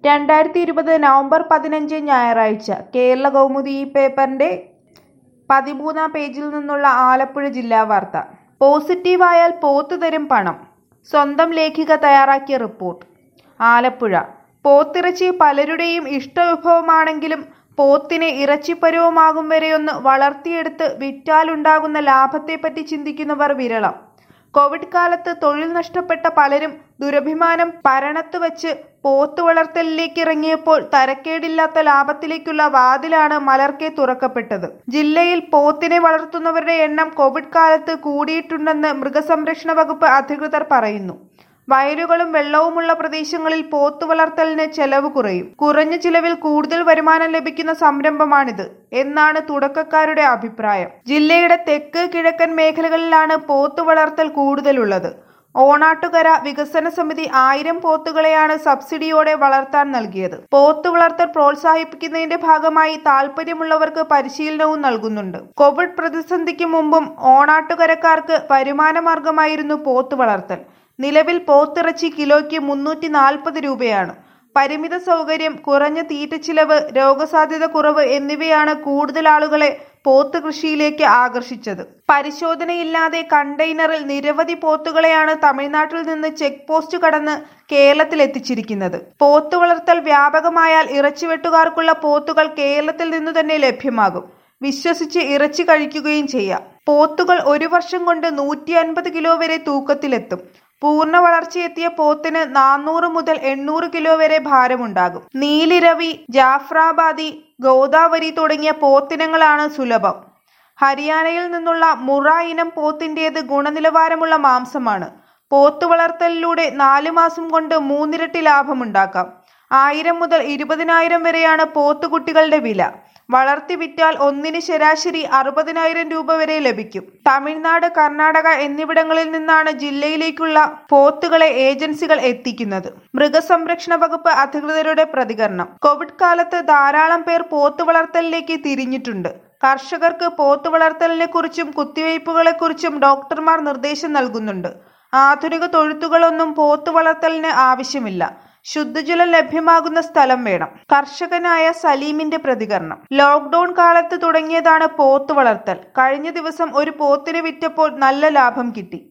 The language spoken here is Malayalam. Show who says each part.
Speaker 1: രണ്ടായിരത്തി ഇരുപത് നവംബർ പതിനഞ്ച് ഞായറാഴ്ച കേരള കൗമുദി ഈ പേപ്പറിന്റെ പതിമൂന്നാം പേജിൽ നിന്നുള്ള ആലപ്പുഴ ജില്ലാ വാർത്ത പോസിറ്റീവായാൽ പോത്ത് തരും പണം സ്വന്തം ലേഖിക തയ്യാറാക്കിയ റിപ്പോർട്ട് ആലപ്പുഴ പോത്തിറച്ചി പലരുടെയും ഇഷ്ടവിഭവമാണെങ്കിലും പോത്തിനെ ഇറച്ചിപ്പരുവമാകും വരെയൊന്ന് വളർത്തിയെടുത്ത് വിറ്റാലുണ്ടാകുന്ന ലാഭത്തെപ്പറ്റി ചിന്തിക്കുന്നവർ വിരളം കോവിഡ് കാലത്ത് തൊഴിൽ നഷ്ടപ്പെട്ട പലരും ദുരഭിമാനം പരണത്ത് വച്ച് പോത്ത് വളർത്തലിലേക്ക് ഇറങ്ങിയപ്പോൾ തരക്കേടില്ലാത്ത ലാഭത്തിലേക്കുള്ള വാതിലാണ് മലർക്കെ തുറക്കപ്പെട്ടത് ജില്ലയിൽ പോത്തിനെ വളർത്തുന്നവരുടെ എണ്ണം കോവിഡ് കാലത്ത് കൂടിയിട്ടുണ്ടെന്ന് മൃഗസംരക്ഷണ വകുപ്പ് അധികൃതർ പറയുന്നു വയലുകളും വെള്ളവുമുള്ള പ്രദേശങ്ങളിൽ പോത്ത് വളർത്തലിന് ചെലവ് കുറയും കുറഞ്ഞ ചിലവിൽ കൂടുതൽ വരുമാനം ലഭിക്കുന്ന സംരംഭമാണിത് എന്നാണ് തുടക്കക്കാരുടെ അഭിപ്രായം ജില്ലയുടെ തെക്ക് കിഴക്കൻ മേഖലകളിലാണ് പോത്ത് വളർത്തൽ കൂടുതലുള്ളത് ഓണാട്ടുകര വികസന സമിതി ആയിരം പോത്തുകളെയാണ് സബ്സിഡിയോടെ വളർത്താൻ നൽകിയത് പോത്ത് വളർത്തൽ പ്രോത്സാഹിപ്പിക്കുന്നതിന്റെ ഭാഗമായി താല്പര്യമുള്ളവർക്ക് പരിശീലനവും നൽകുന്നുണ്ട് കോവിഡ് പ്രതിസന്ധിക്ക് മുമ്പും ഓണാട്ടുകരക്കാർക്ക് വരുമാന മാർഗമായിരുന്നു പോത്ത് വളർത്തൽ നിലവിൽ പോത്തിറച്ചി കിലോയ്ക്ക് മുന്നൂറ്റി നാൽപ്പത് രൂപയാണ് പരിമിത സൗകര്യം കുറഞ്ഞ തീറ്റച്ചിലവ് രോഗസാധ്യത കുറവ് എന്നിവയാണ് കൂടുതൽ ആളുകളെ പോത്ത് കൃഷിയിലേക്ക് ആകർഷിച്ചത് പരിശോധനയില്ലാതെ കണ്ടെയ്നറിൽ നിരവധി പോത്തുകളെയാണ് തമിഴ്നാട്ടിൽ നിന്ന് ചെക്ക് പോസ്റ്റ് കടന്ന് കേരളത്തിൽ എത്തിച്ചിരിക്കുന്നത് പോത്ത് വളർത്തൽ വ്യാപകമായാൽ ഇറച്ചിവെട്ടുകാർക്കുള്ള പോത്തുകൾ കേരളത്തിൽ നിന്നു തന്നെ ലഭ്യമാകും വിശ്വസിച്ച് ഇറച്ചി കഴിക്കുകയും ചെയ്യാം പോത്തുകൾ ഒരു വർഷം കൊണ്ട് നൂറ്റി അൻപത് കിലോ വരെ തൂക്കത്തിലെത്തും പൂർണ്ണ വളർച്ചയെത്തിയ പോത്തിന് നാനൂറ് മുതൽ എണ്ണൂറ് കിലോ വരെ ഭാരമുണ്ടാകും നീലിരവി ജാഫ്രാബാദി ഗോദാവരി തുടങ്ങിയ പോത്തിനങ്ങളാണ് സുലഭം ഹരിയാനയിൽ നിന്നുള്ള മുറ ഇനം പോത്തിൻ്റേത് ഗുണനിലവാരമുള്ള മാംസമാണ് പോത്ത് വളർത്തലിലൂടെ നാലു മാസം കൊണ്ട് മൂന്നിരട്ടി ലാഭമുണ്ടാക്കാം ആയിരം മുതൽ ഇരുപതിനായിരം വരെയാണ് പോത്തുകുട്ടികളുടെ വില വളർത്തി വിറ്റാൽ ഒന്നിന് ശരാശരി അറുപതിനായിരം രൂപ വരെ ലഭിക്കും തമിഴ്നാട് കർണാടക എന്നിവിടങ്ങളിൽ നിന്നാണ് ജില്ലയിലേക്കുള്ള പോത്തുകളെ ഏജൻസികൾ എത്തിക്കുന്നത് മൃഗസംരക്ഷണ വകുപ്പ് അധികൃതരുടെ പ്രതികരണം കോവിഡ് കാലത്ത് ധാരാളം പേർ പോത്ത് വളർത്തലിലേക്ക് തിരിഞ്ഞിട്ടുണ്ട് കർഷകർക്ക് പോത്ത് വളർത്തലിനെ കുറിച്ചും കുത്തിവയ്പ്പുകളെക്കുറിച്ചും ഡോക്ടർമാർ നിർദ്ദേശം നൽകുന്നുണ്ട് ആധുനിക തൊഴുത്തുകളൊന്നും പോത്ത് വളർത്തലിന് ആവശ്യമില്ല ശുദ്ധജലം ലഭ്യമാകുന്ന സ്ഥലം വേണം കർഷകനായ സലീമിന്റെ പ്രതികരണം ലോക്ക്ഡൌൺ കാലത്ത് തുടങ്ങിയതാണ് പോത്ത് വളർത്തൽ കഴിഞ്ഞ ദിവസം ഒരു പോത്തിനെ വിറ്റപ്പോൾ നല്ല ലാഭം കിട്ടി